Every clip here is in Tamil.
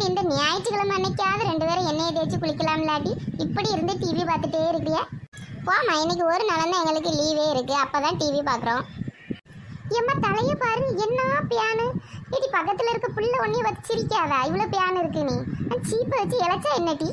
இந்த ஞாயிற்றுக்கிழமை அன்னைக்காவது ரெண்டு பேரும் எண்ணெயை தேய்ச்சி குளிக்கலாம்லாடி இப்படி இருந்து டிவி பார்த்துட்டே இருக்கிறியா போமா இன்னைக்கு ஒரு நாள் தான் எங்களுக்கு லீவே இருக்கு அப்பதான் டிவி பார்க்குறோம் எம்மா தலைய பாரு என்ன பியானு இடி பக்கத்துல இருக்க புள்ள ஒன்னே வச்சு சிரிக்காதா இவ்வளவு பியானு இருக்கு நீ சீப்பை வச்சு இழைச்சா என்ன டீ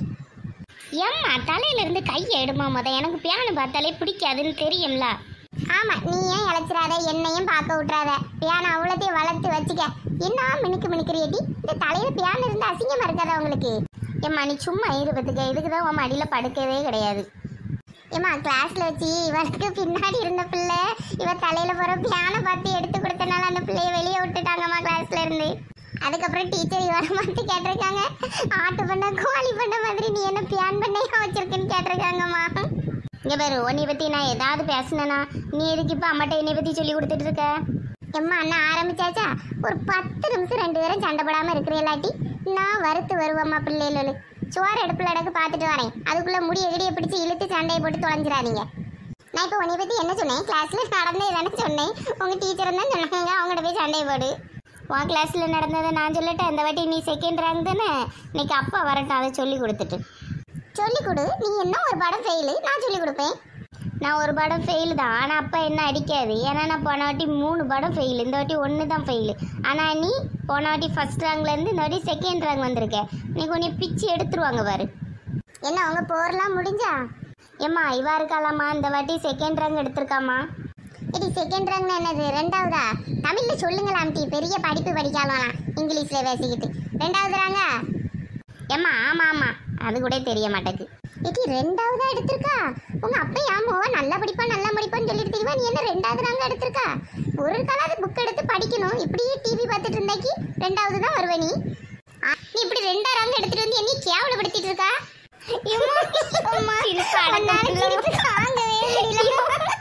ஏம்மா தலையில இருந்து கையை எடுமா முத எனக்கு பியானு பார்த்தாலே பிடிக்காதுன்னு தெரியும்ல ஆமா நீ ஏன் இழைச்சிடாத என்னையும் பார்க்க விட்றாத பியானு அவ்வளோத்தையும் வளர்த்து வச்சுக்க என்ன மினுக்கு மினுக்கிறியடி இந்த தலையில பியானு இருந்து அசிங்கமா இருக்காதா உங்களுக்கு ஏம்மா நீ சும்மா இருபத்துக்கு இதுக்கு தான் உன் மடியில் படுக்கவே கிடையாது ஏம்மா கிளாஸ்ல வச்சு இவனுக்கு பின்னாடி இருந்த பிள்ளை இவ தலையில போற பியானை பார்த்து எடுத்து கொடுத்தனால அந்த பிள்ளைய வெளியே விட்டுட்டாங்கம்மா கிளாஸ்ல இருந்து அதுக்கப்புறம் டீச்சர் இவரை பார்த்து கேட்டிருக்காங்க ஆட்டு பண்ண கோழி பண்ண மாதிரி நீ என்ன பியான் பண்ணையா வச்சிருக்குன்னு கேட்டிருக்காங்கம்மா இங்கே பாரு உன்னை பற்றி நான் ஏதாவது பேசினேனா நீ எதுக்கு இப்போ அம்மாட்ட என்னை பற்றி சொல்லி கொடுத்துட்டு இருக்க எம்மா அண்ணா ஆரம்பிச்சாச்சா ஒரு பத்து நிமிஷம் ரெண்டு பேரும் சண்டை போடாம இருக்கிறீங்களாட்டி நான் வறுத்து வருவேம்மா பிள்ளைகளு சோறு அடுப்புல அடக்கு பார்த்துட்டு வரேன் அதுக்குள்ள முடிய கிடிய பிடிச்சு இழுத்து சண்டையை போட்டு தொலைஞ்சிடாதீங்க நான் இப்போ உன்னை பத்தி என்ன சொன்னேன் கிளாஸ்ல நடந்தது தானே சொன்னேன் உங்க டீச்சர் தான் சொன்னாங்க அவங்கள்ட்ட போய் சண்டையை போடு உன் கிளாஸில் நடந்ததை நான் சொல்லட்டேன் இந்த வாட்டி நீ செகண்ட் ரேங்க் தானே இன்னைக்கு அப்பா வரட்டும் அதை சொல்லி கொடுத்துட்டு சொல்லி கொடு நீ என்ன ஒரு படம் ஃபெயிலு நான் சொல்லி கொடுப்பேன் நான் ஒரு படம் ஃபெயில் தான் ஆனால் அப்பா என்ன அடிக்காது ஏன்னா நான் போன வாட்டி மூணு படம் ஃபெயில் இந்த வாட்டி ஒன்று தான் ஃபெயில் ஆனால் நீ போன வாட்டி ஃபஸ்ட் ரேங்க்லேருந்து இந்த வாட்டி செகண்ட் ரேங்க் வந்திருக்க நீ கொஞ்சம் பிச்சு எடுத்துருவாங்க பாரு என்ன உங்க போர்லாம் முடிஞ்சா ஏம்மா இவா இருக்காளாம்மா இந்த வாட்டி செகண்ட் ரேங்க் எடுத்திருக்காம்மா இது செகண்ட் ரேங்க்னா என்னது ரெண்டாவதா தமிழ்ல சொல்லுங்களாம் டி பெரிய படிப்பு படிக்கலாம் இங்கிலீஷ்ல பேசிக்கிட்டு ரெண்டாவது ராங்க ஏம்மா ஆமாம் ஆமாம் அது கூட தெரிய மாட்டேக்கு இது ரெண்டாவதா எடுத்திருக்கா உங்க அப்பா ஆமாவா நல்லா படிப்பா நல்லா படிப்பான்னு சொல்லிட்டு தெரியுமா நீ என்ன ரெண்டாவது ராங்க எடுத்திருக்கா ஒரு காலாவது புக் எடுத்து படிக்கணும் இப்படியே டிவி பார்த்துட்டு இருந்தாக்கி ரெண்டாவது தான் வருவ நீ ஆ, நீ இப்படி ரெண்டாவது ராங்க எடுத்துட்டு வந்து என்னை கேவலப்படுத்திட்டு இருக்கா எம்மா, எம்மா, சிரிப்பு அடக்க உன்னால முடியல. சிரிப்பு தாங்கவே முடியல.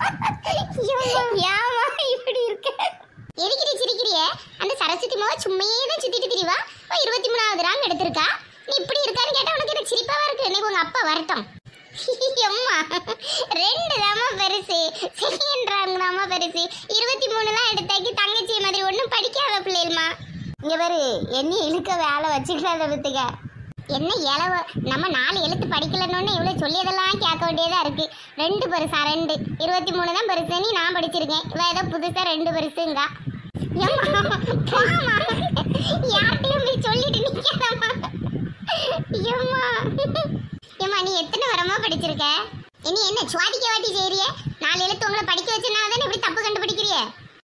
எம்மா. ஏம்மா இப்படி இருக்க எதுக்கு நீ சிரிக்கிறிய அந்த சரஸ்வதி மாவ சும்மையே தான் சுத்திட்டு திரிவா அவ இருபத்தி மூணாவது ராங் எடுத்திருக்கா நீ இப்படி இருக்கான்னு கேட்டா உனக்கு எனக்கு சிரிப்பாவா இருக்கு இன்னைக்கு உங்க அப்பா வரட்டும் எம்மா ரெண்டு தாமா பெருசு செகண்ட் ரேங்க் தாமா பெருசு இருபத்தி மூணுலாம் எடுத்தாக்கி தங்கச்சி மாதிரி ஒன்றும் படிக்காத பிள்ளைகளுமா இங்கே பாரு என்னை இழுக்க வேலை வச்சுக்காத பத்துக்க என்ன இளவ நம்ம நாலு எழுத்து படிக்கலன்னு இவ்வளோ சொல்லியதெல்லாம் கேட்க வேண்டியதா இருக்கு ரெண்டு பெருசா ரெண்டு இருபத்தி மூணு தான் பெருசு நீ நான் படிச்சிருக்கேன் இவ ஏதோ புதுசா ரெண்டு பெருசுங்க ஏம்மா, போம்மா. யார்கிட்டயும் போய் சொல்லிட்டு நிக்காதம்மா. ஏம்மா. ஏம்மா, நீ எத்தனை வரமா படிச்சிருக்க இனி என்ன சுவாதிக்க வாட்டி செய்றிய நாலு எழுத்து உங்களை படிக்க வச்சனால தானே இப்படி தப்பு கண்டுபிடிக்கிறிய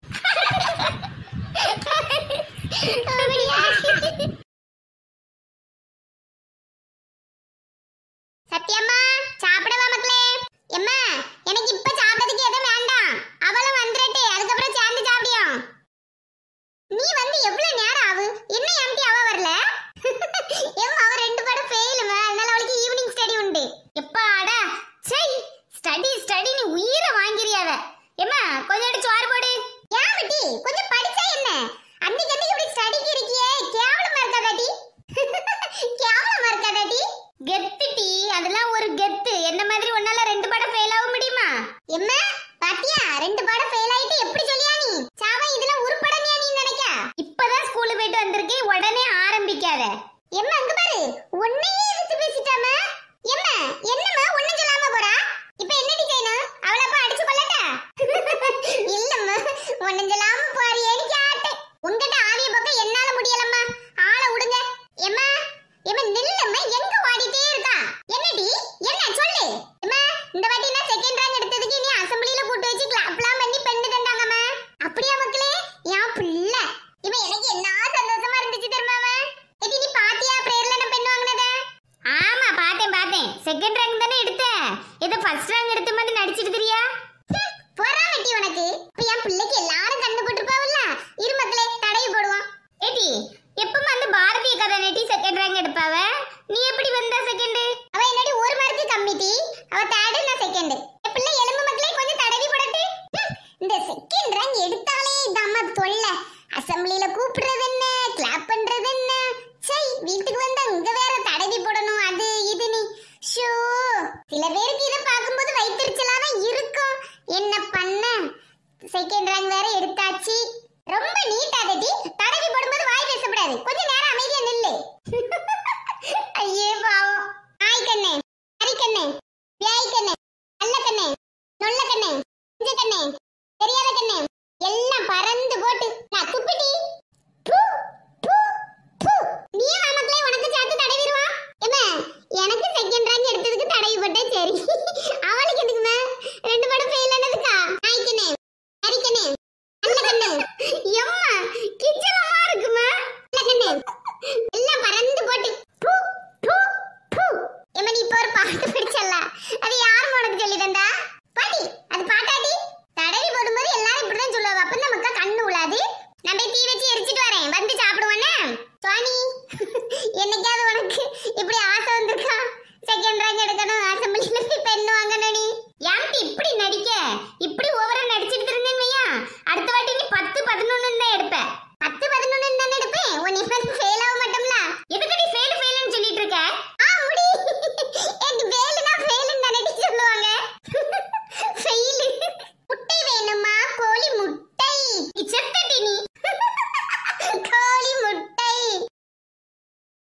அப்படியா? சத்யம்மா சாப்பிடவா மக்களே எம்மா எனக்கு இப்ப சாப்பிடறதுக்கு எதுவும் வேண்டாம் அவளும் வந்துடட்டு அதுக்கப்புறம் சேர்ந்து சாப்பிடியோம் நீ வந்து எவ்வளவு நேரம் ஆகு என்ன எம்டி அவ வரல எம்மா அவ ரெண்டு படம் ஃபெயிலுமா அதனால அவளுக்கு ஈவினிங் ஸ்டடி உண்டு எப்பாடா சை ஸ்டடி ஸ்டடி நீ உயிரை வாங்கிறியாவ ஏம்மா கொஞ்சம் சோறு போடு ஏன் பட்டி கொஞ்சம் படிச்சா என்ன அன்னைக்கு அன்னைக்கு இப்படி ஸ்டடிக்கு இருக்கியே கேவலமா இருக்காதாடி கேவலமா இருக்காதாடி கெத்து டீ அதெல்லாம் ஒரு கெத்து என்ன மாதிரி ஒன்னால ரெண்டு படம் ஃபெயில் ஆக முடியுமா எம்மா பாத்தியா ரெண்டு படம் ஃபெயில் ஆயிட்டு எப்படி சொல்லியா நீ சாவா இதுல உருப்படனியா நீ நினைக்க இப்பதான் ஸ்கூலு போயிட்டு வந்திருக்கேன் உடனே ஆரம்பிக்காத எம்மா அங்க பாரு உன்னையே எதிர்த்து பேசிட்டாம எம்மா என்னம்மா ஒண்ணும் சொல்லாம போறா இப்ப என்னடி செய்யணும் அவள அப்ப அடிச்சு கொள்ளட்டா இல்லம்மா ஒண்ணும் சொல்லாம போறியேன்னு கேட்டேன் உங்ககிட்ட ஆவிய பக்கம் என்னால முடியலம்மா ஆளை விடுங்க எம்மா எம்மா நில்லும்மா எங்க ஓடிட்டே இருக்கா என்னடி என்ன சொல்லு எம்மா இந்த வாட்டி நான் செகண்ட் ரேங்க் எடுத்ததுக்கு நீ அசெம்பிளில கூட்டு வச்சு கிளாப்லாம் பண்ணி பெண்டு தந்தாங்கம்மா அப்படியா மக்களே என் பிள்ளை இவன் எனக்கு என்ன சந்தோஷமா இருந்துச்சு தெரியுமாமா எடி நீ பாத்தியா பிரேயர்ல நான் பெண் வாங்குனத ஆமா பார்த்தேன் பார்த்தேன் செகண்ட் ரேங்க் தானே எடுத்த ஏதோ ஃபர்ஸ்ட் ரேங்க் எடுத்த மாதிரி நடிச்சிட்டு தெரியா